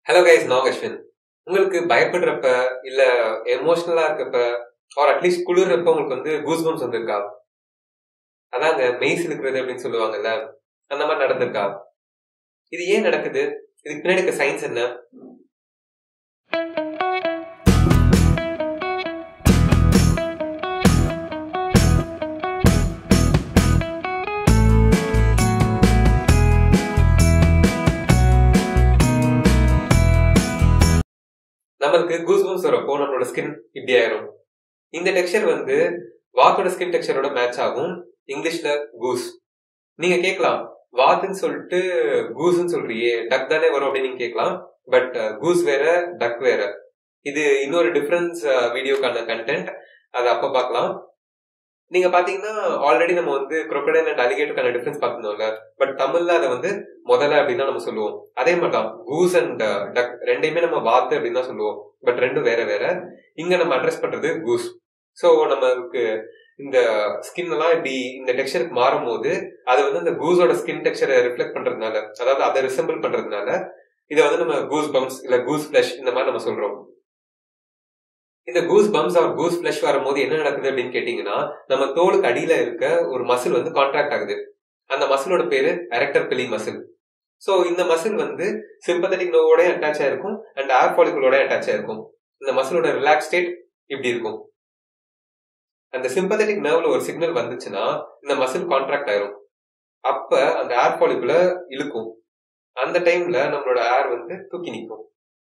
hello guys நான் அஸ்வின் உங்களுக்கு பயப்படுறப்ப இல்ல எமோஷனலா இருக்கப்ப ஆர் அட்லீஸ்ட் குளிர்றப்ப உங்களுக்கு வந்து கூஸ் பம்ஸ் வந்திருக்கா அதாங்க மெய்ஸ் இருக்கிறது அப்படின்னு சொல்லுவாங்கல்ல அந்த மாதிரி நடந்திருக்கா இது ஏன் நடக்குது இதுக்கு பின்னாடி இருக்க சயின்ஸ் என்ன நம்மளுக்கு கூஸ் பம்ஸ் வரப்போ நம்மளோட ஸ்கின் இப்படி ஆயிரும் இந்த டெக்ஸ்சர் வந்து வாத்தோட ஸ்கின் டெக்ஸ்சரோட மேட்ச் ஆகும் இங்கிலீஷ்ல கூஸ் நீங்க கேட்கலாம் வாத்துன்னு சொல்லிட்டு கூஸ்ன்னு சொல்றியே டக் தானே வரும் அப்படின்னு நீங்க கேட்கலாம் பட் கூஸ் வேற டக் வேற இது இன்னொரு டிஃபரன்ஸ் வீடியோக்கான கண்டென்ட் அதை அப்ப பார்க்கலாம் நீங்க பாத்தீங்கன்னா ஆல்ரெடி நம்ம வந்து crocodile அண்ட் அலிகேட்டருக்கான டிஃபரன்ஸ் பார்த்துருந்தோம்ல பட் தமிழ்ல அதை வந்து முதல்ல அப்படின்னு தான் நம்ம சொல்லுவோம் அதே மாதிரி தான் கூஸ் அண்ட் டக் ரெண்டையுமே நம்ம வாத்து அப்படின்னு தான் சொல்லுவோம் பட் ரெண்டும் வேற வேற இங்க நம்ம அட்ரஸ் பண்றது கூஸ் ஸோ நமக்கு இந்த ஸ்கின் எல்லாம் இப்படி இந்த டெக்ஸ்சருக்கு மாறும் போது அது வந்து இந்த கூஸோட ஸ்கின் டெக்ஸ்சரை ரிஃப்ளெக்ட் பண்றதுனால அதாவது அதை ரிசம்பிள் பண்றதுனால இதை வந்து நம்ம கூஸ் பம்ப்ஸ் இல்ல கூஸ் ஃபிளஷ் இந்த மாதிரி நம்ம சொல்றோம் இந்த goose bumps or goose flesh வரும்போது என்ன நடக்குது அப்படின்னு கேட்டீங்கன்னா நம்ம தோலுக்கு அடியில இருக்க ஒரு மசில் வந்து கான்ட்ராக்ட் ஆகுது அந்த மசிலோட பேரு எரக்டர் பெலி மசில் ஸோ இந்த மசில் வந்து சிம்பத்தட்டிக் நோவோட அட்டாச் ஆயிருக்கும் அண்ட் ஏர் ஃபாலிகுலோட அட்டாச் ஆயிருக்கும் இந்த மசிலோட ரிலாக்ஸ் ஸ்டேட் இப்படி இருக்கும் அந்த சிம்பத்தட்டிக் நர்வ்ல ஒரு சிக்னல் வந்துச்சுன்னா இந்த மசில் கான்ட்ராக்ட் ஆயிரும் அப்ப அந்த ஏர் ஃபாலிகுல இழுக்கும் அந்த டைம்ல நம்மளோட ஏர் வந்து தூக்கி நிற்கும்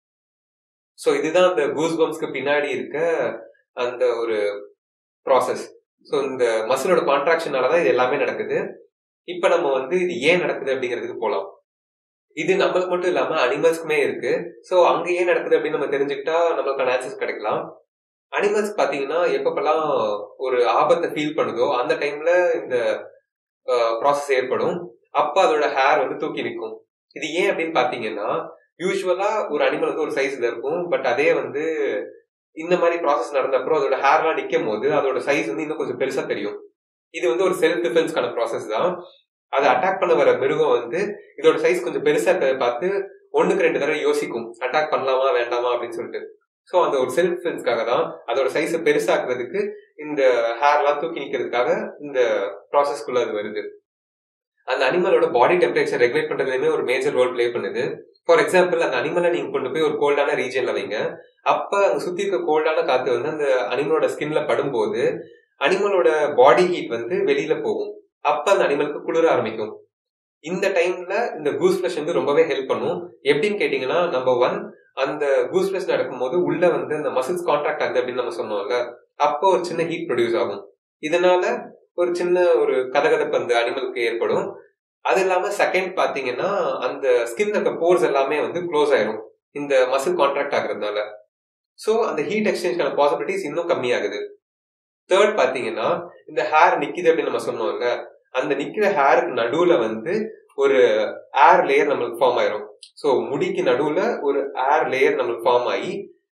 ஸோ இதுதான் அந்த கூஸ் பம்ஸ்க்கு பின்னாடி இருக்க அந்த ஒரு ப்ராசஸ் ஸோ இந்த மசிலோட கான்ட்ராக்ஷனால தான் இது எல்லாமே நடக்குது இப்போ நம்ம வந்து இது ஏன் நடக்குது அப்படிங்கிறதுக்கு போகலாம் இது நம்மளுக்கு மட்டும் இல்லாம அனிமல்ஸ்க்குமே இருக்கு ஸோ அங்க ஏன் நடக்குது அப்படின்னு நம்ம தெரிஞ்சுக்கிட்டா நம்மளுக்கான ஆன்சர்ஸ் கிடைக்கலாம் அனிமல்ஸ் பாத்தீங்கன்னா எப்பப்பெல்லாம் ஒரு ஆபத்தை ஃபீல் பண்ணுதோ அந்த டைம்ல இந்த ப்ராசஸ் ஏற்படும் அப்ப அதோட ஹேர் வந்து தூக்கி நிற்கும் இது ஏன் அப்படின்னு பாத்தீங்கன்னா யூஸ்வலா ஒரு அனிமல் வந்து ஒரு சைஸ்ல இருக்கும் பட் அதே வந்து இந்த மாதிரி ப்ராசஸ் நடந்த அப்புறம் அதோட ஹேர்லாம் நிற்கும் போது அதோட சைஸ் வந்து இன்னும் கொஞ்சம் பெருசா தெரியும் இது வந்து ஒரு செல்ஃப் டிஃபென்ஸ்க்கான ப்ராசஸ் தான் அதை அட்டாக் பண்ண வர மிருகம் வந்து இதோட சைஸ் கொஞ்சம் பெருசா இருக்கிறத பார்த்து ஒண்ணுக்கு ரெண்டு தடவை யோசிக்கும் அட்டாக் பண்ணலாமா வேண்டாமா அப்படின்னு சொல்லிட்டு ஸோ அந்த ஒரு செல்ஃப் டிஃபென்ஸ்க்காக தான் அதோட சைஸை பெருசாக்குறதுக்கு இந்த ஹேர்லாம் தூக்கி நிற்கிறதுக்காக இந்த ப்ராசஸ்க்குள்ள அது வருது அந்த அனிமலோட பாடி டெம்பரேச்சர் ரெகுலேட் பண்றதுலயுமே ஒரு மேஜர் ரோல் பிளே பண்ணுது ஃபார் எக்ஸாம்பிள் அந்த அனிமலை நீங்க கொண்டு போய் ஒரு கோல்டான ரீஜன்ல வைங்க அப்ப அங்க சுத்தி இருக்க கோல்டான காத்து வந்து அந்த அனிமலோட ஸ்கின்ல படும்போது அனிமலோட பாடி ஹீட் வந்து வெளியில போகும் அப்ப அந்த அனிமலுக்கு குளிர ஆரம்பிக்கும் இந்த டைம்ல இந்த கூஸ் ஃபிளஷ் வந்து ரொம்பவே ஹெல்ப் பண்ணும் எப்படின்னு கேட்டீங்கன்னா நம்பர் ஒன் அந்த கூஸ் ஃபிளஷ் நடக்கும்போது உள்ள வந்து அந்த மசில்ஸ் கான்ட்ராக்ட் ஆகுது அப்படின்னு நம்ம சொன்னோம்ல அப்போ ஒரு சின்ன ஹீட் ப்ரொடியூஸ் ஆகும் இதனால ஒரு சின்ன ஒரு கதகதப்பு அந்த அனிமலுக்கு ஏற்படும் அது இல்லாம செகண்ட் பாத்தீங்கன்னா அந்த ஸ்கின் இருக்க போர்ஸ் எல்லாமே வந்து க்ளோஸ் ஆயிரும் இந்த மசில் கான்ட்ராக்ட் ஆகுறதுனால ஸோ அந்த ஹீட் எக்ஸ்சேஞ்ச்க்கான பாசிபிலிட்டிஸ் இன்னும் கம்மியாகுது தேர்ட் பாத்தீங்கன்னா இந்த ஹேர் நிக்குது அப்படின்னு நம்ம சொன்னோம்ல அந்த நிக்கிற ஹேருக்கு நடுவுல வந்து ஒரு ஏர் லேயர் நம்மளுக்கு ஃபார்ம் ஆயிரும் ஸோ முடிக்கு நடுவுல ஒரு ஏர் லேயர் நம்மளுக்கு ஃபார்ம் ஆகி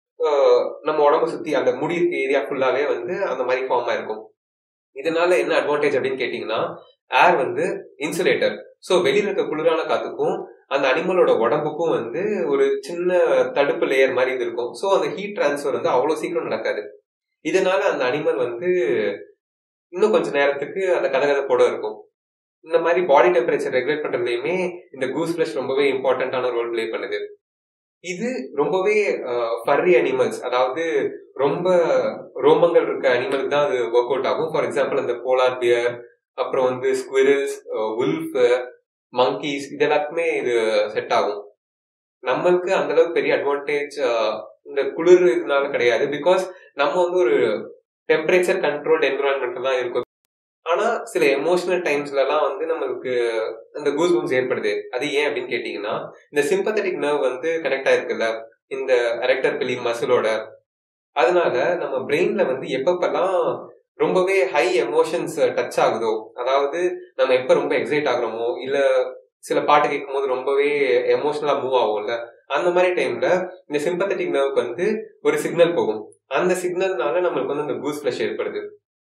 நம்ம உடம்ப சுத்தி அந்த முடி இருக்க ஏரியா ஃபுல்லாவே வந்து அந்த மாதிரி ஃபார்ம் ஆயிருக்கும் இதனால என்ன அட்வான்டேஜ் அப்படின்னு கேட்டீங்கன்னா ஏர் வந்து இன்சுலேட்டர் ஸோ வெளியில இருக்க குளிரான காத்துக்கும் அந்த அனிமலோட உடம்புக்கும் வந்து ஒரு சின்ன தடுப்பு லேயர் மாதிரி இது இருக்கும் ஸோ அந்த ஹீட் டிரான்ஸ்ஃபர் வந்து அவ்வளோ சீக்கிரம் நடக்காது இதனால அந்த அனிமல் வந்து இன்னும் கொஞ்ச நேரத்துக்கு அந்த கதகதப்போட இருக்கும் இந்த மாதிரி பாடி டெம்பரேச்சர் ரெகுலேட் பண்றதுலயுமே இந்த கூஸ் ஃபிளஷ் ரொம்பவே இம்பார்ட்டன்டான ரோல் பிளே பண்ணுது இது ரொம்பவே ஃபர்ரி அனிமல்ஸ் அதாவது ரொம்ப ரோமங்கள் இருக்க அனிமலுக்கு தான் அது ஒர்க் அவுட் ஆகும் ஃபார் எக்ஸாம்பிள் அந்த போலார் பியர் அப்புறம் வந்து ஸ்குவிரல்ஸ் உல்ஃப் மங்கீஸ் இது எல்லாத்துக்குமே இது செட் ஆகும் நம்மளுக்கு அந்த அளவுக்கு பெரிய அட்வான்டேஜ் இந்த குளிர் இதனால கிடையாது பிகாஸ் நம்ம வந்து ஒரு டெம்பரேச்சர் கண்ட்ரோல்ட் என்விரான்மெண்ட் தான் இருக்கும் ஆனா சில எமோஷனல் டைம்ஸ்ல எல்லாம் வந்து நம்மளுக்கு அந்த கூஸ் பம்ஸ் ஏற்படுது அது ஏன் அப்படின்னு கேட்டீங்கன்னா இந்த சிம்பத்தட்டிக் நர்வ் வந்து கனெக்ட் ஆயிருக்குல்ல இந்த எரக்டர் பிலி மசிலோட அதனால நம்ம பிரெயின்ல வந்து எப்பப்பெல்லாம் ரொம்பவே ஹை எமோஷன்ஸ் டச் ஆகுதோ அதாவது நம்ம எப்ப ரொம்ப எக்ஸைட் ஆகுறோமோ இல்ல சில பாட்டு கேட்கும் போது ரொம்பவே எமோஷனலா மூவ் ஆகும்ல அந்த மாதிரி டைம்ல இந்த சிம்பத்தட்டிக் நர்வுக்கு வந்து ஒரு சிக்னல் போகும் அந்த சிக்னல்னால நம்மளுக்கு வந்து அந்த கூஸ் ஃபிளஷ் ஏற்படுது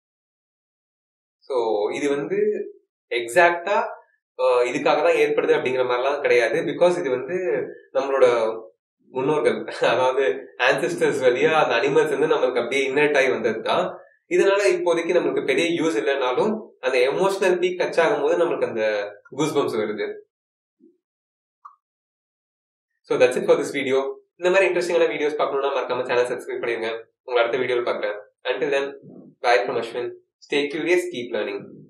ஸோ இது வந்து எக்ஸாக்டா இதுக்காக தான் ஏற்படுது அப்படிங்கிற மாதிரிலாம் கிடையாது பிகாஸ் இது வந்து நம்மளோட முன்னோர்கள் அதாவது ஆன்சிஸ்டர்ஸ் வழியா அந்த அனிமல்ஸ் வந்து நம்மளுக்கு அப்படியே இன்னர்ட் ஆகி வந்தது தான் இதனால இப்போதைக்கு நம்மளுக்கு பெரிய யூஸ் இல்லைனாலும் அந்த எமோஷனல் பீக் டச் ஆகும்போது நம்மளுக்கு அந்த கூஸ் பம்ப்ஸ் வருது so that's it for this video இந்த மாதிரி இன்ட்ரெஸ்டிங்கான வீடியோஸ் பார்க்கணும்னா மறக்காம சேனல் சப்ஸ்கிரைப் பண்ணிருங்க உங்களை அடுத்த வீடியோவில் பார்க்குறேன் until then bye from Ashwin stay curious keep learning